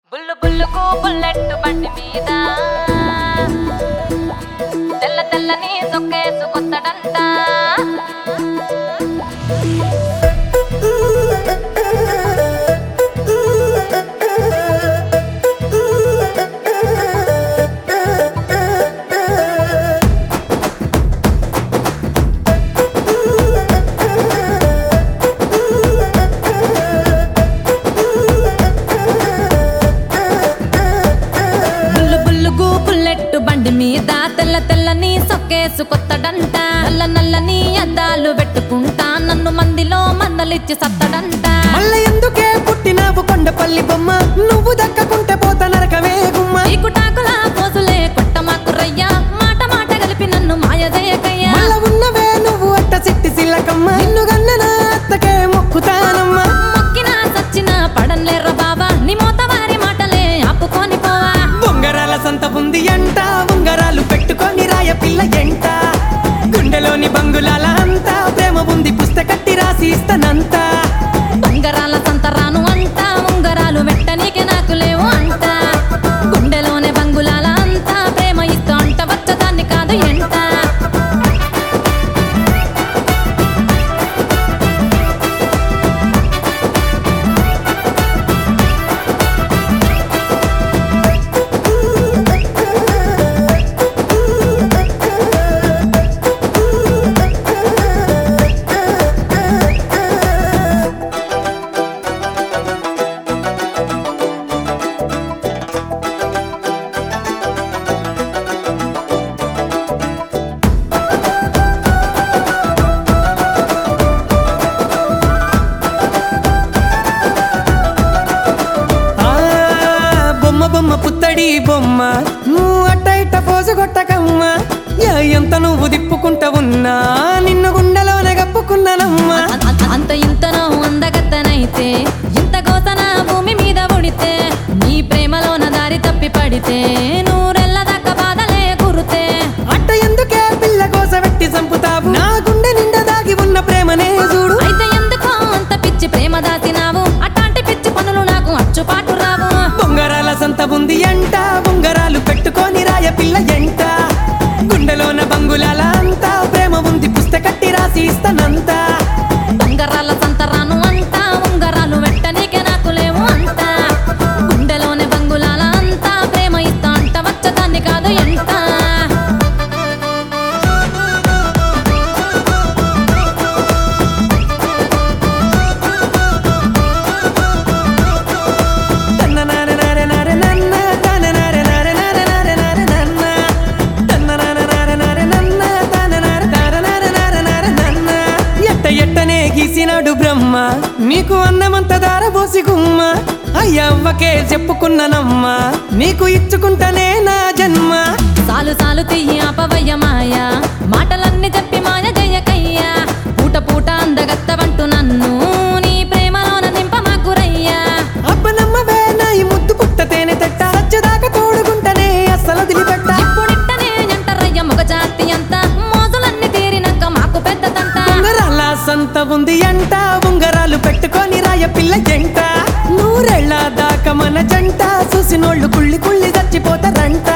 బుల్లు బుల్లుకు bullet బండి మీద తెల్ల తెల్లని సొక్కేసు కొత్తడంట బుల్లు బుల్లుకు బుల్లెట్ బండి మీద తెల్ల తెల్లని సొక్కేసు కొత్తడంట నల్ల నల్లని అద్దాలు పెట్టుకుంటా నన్ను మందిలో మందలిచ్చి సత్తడంట మళ్ళ ఎందుకే పుట్టినావు కొండపల్లి బొమ్మ నువ్వు దక్కకుంటే పోత నరకమే గుమ్మ చీకుటాకులా పోసులే కొట్టమాకు రయ్యా మాట మాట కలిపి నన్ను మాయజేయకయ్యా మళ్ళ ఉన్నవే నువ్వు అట్ట సిట్టి సిల్లకమ్మ నిన్ను గన్న నా అత్తకే మొక్కుతానమ్మా మొక్కినా సచ్చినా పడన్లేర్ర బావా నీ మోతవారి మాటలే ఆపుకొని పోవా బొంగరాల సంత ఉంది అంట ఉంగరాలు పెట్టుకొని రాయ పిల్ల ఎంట గుండెలోని బంగులాల అంతా ప్రేమ ఉంది పుస్తకట్టి రాసి ఇస్తానంతా ఉంగరాల సంతరాను అంట ఉంగరాలు మెట్టనీకి నాకు లేవు అంట గుండెలోనే బంగులాల అంతా ప్రేమ ఇస్తూ అంట వచ్చదాన్ని కాదు ఎంట ఆ బొమ్మ బొమ్మ పుత్తడి బొమ్మ నువ్వు అట్ట ఇట్ట పోసు కొట్టకమ్మ యా, ఎంత నువ్వు దిప్పుకుంటా ఉన్నా నిన్ను గుండెలోనే కప్పుకున్నానమ్మా అ- అ- అంత ఇంతనో అందగత్తనైతే ఇంత గోతన భూమి మీద ఉడితే నీ ప్రేమలోన దారి తప్పి పడితే నూరెళ్ళ దాకా బాధలే కురుతే అట్ట ఎందుకే పిల్ల కోస పెట్టి చంపుతావు నా గుండె నిండా దాగి ఉన్న ప్రేమనే చూడు అయితే ఎందుకో అంత పిచ్చి ప్రేమ దాసినావు అట్లాంటి పిచ్చి పనులు నాకు అచ్చుపాటు రావు బొంగరాల సంత ఉంది అంట బొంగరాలు పెట్టుకొని రాయ పిల్ల ఎంట గుండెలోన బంగులాల అంతా ప్రేమ ఉంది పుస్తకట్టి రాసి ఇస్తానంతా ఉంగరాల సంతరాను అంట ఉంగరాలు వెట్టనీకే నాకు లేవు అంట గుండెలోనే బంగులాల అంతా ప్రేమ ఇస్తా అంట వచ్చదాన్ని కాదు ఎంట ఎట్ట ఎట్టనే గీసినాడు బ్రహ్మ నీకు అన్నమంత దారబోసి గుమ్మ అయ్యవ్వకే చెప్పుకున్నానమ్మా నీకు ఇచ్చుకుంటానే నా జన్మ సాలు సాలు తియ్యి అపవయ్య మాయ మాటలన్నీ చెప్పి మాయ జయకయ్యా పూట పూట అందగత్తవంటూ నన్ను నీ ప్రేమలోన నింప మాకురయ్యా అబ్బనమ్మవే నా ఈ ముద్దు పుట్ట తేనె తట్ట సచ్చదాకా తోడుకుంటనే అస్సలు వదిలిపెట్ట ఇప్పుడిట్టనే ఎంటరయ్య మగ జాతి అంత మోజులన్నీ తీరినాక మాకు పెద్ద తంట ఉంగరాల సంత ఉంది అంట ఉంగరాలు పెట్టుకొని రాయ పిల్ల జంట నూరెళ్ళ దాకా మన జంట చూసినోళ్ళు కుళ్ళి కుళ్ళి చచ్చిపోతారంట